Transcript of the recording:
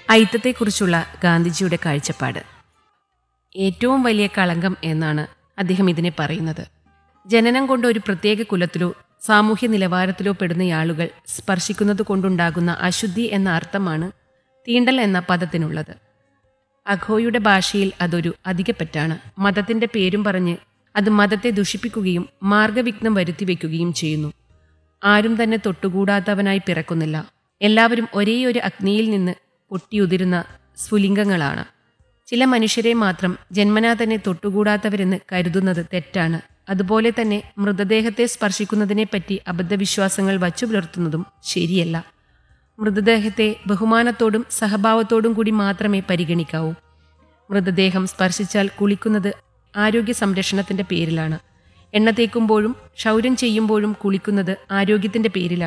ഐത്തത്തെക്കുറിച്ചുള്ള ഗാന്ധിജിയുടെ കാഴ്ചപ്പാട് ഏറ്റവും വലിയ കളങ്കം എന്നാണ് അദ്ദേഹം ഇതിനെ പറയുന്നത് ജനനം കൊണ്ട് ഒരു പ്രത്യേക കുലത്തിലോ സാമൂഹ്യ നിലവാരത്തിലോ പെടുന്ന ആളുകൾ സ്പർശിക്കുന്നത് കൊണ്ടുണ്ടാകുന്ന അശുദ്ധി എന്ന അർത്ഥമാണ് തീണ്ടൽ എന്ന പദത്തിനുള്ളത് അഘോയുടെ ഭാഷയിൽ അതൊരു അധികപ്പറ്റാണ് മതത്തിന്റെ പേരും പറഞ്ഞ് അത് മതത്തെ ദുഷിപ്പിക്കുകയും മാർഗവിഘ്നം വരുത്തിവെക്കുകയും ചെയ്യുന്നു ആരും തന്നെ തൊട്ടുകൂടാത്തവനായി പിറക്കുന്നില്ല എല്ലാവരും ഒരേയൊരു അഗ്നിയിൽ നിന്ന് പൊട്ടിയുതിരുന്ന സ്ഫുലിംഗങ്ങളാണ് ചില മനുഷ്യരെ മാത്രം ജന്മനാ തന്നെ തൊട്ടുകൂടാത്തവരെന്ന് കരുതുന്നത് തെറ്റാണ് അതുപോലെ തന്നെ മൃതദേഹത്തെ സ്പർശിക്കുന്നതിനെപ്പറ്റി അബദ്ധവിശ്വാസങ്ങൾ വച്ചു പുലർത്തുന്നതും ശരിയല്ല മൃതദേഹത്തെ ബഹുമാനത്തോടും സഹഭാവത്തോടും കൂടി മാത്രമേ പരിഗണിക്കാവൂ മൃതദേഹം സ്പർശിച്ചാൽ കുളിക്കുന്നത് ആരോഗ്യ സംരക്ഷണത്തിന്റെ പേരിലാണ് എണ്ണ തേക്കുമ്പോഴും ക്ഷൗരം ചെയ്യുമ്പോഴും കുളിക്കുന്നത് ആരോഗ്യത്തിന്റെ പേരിലാണ്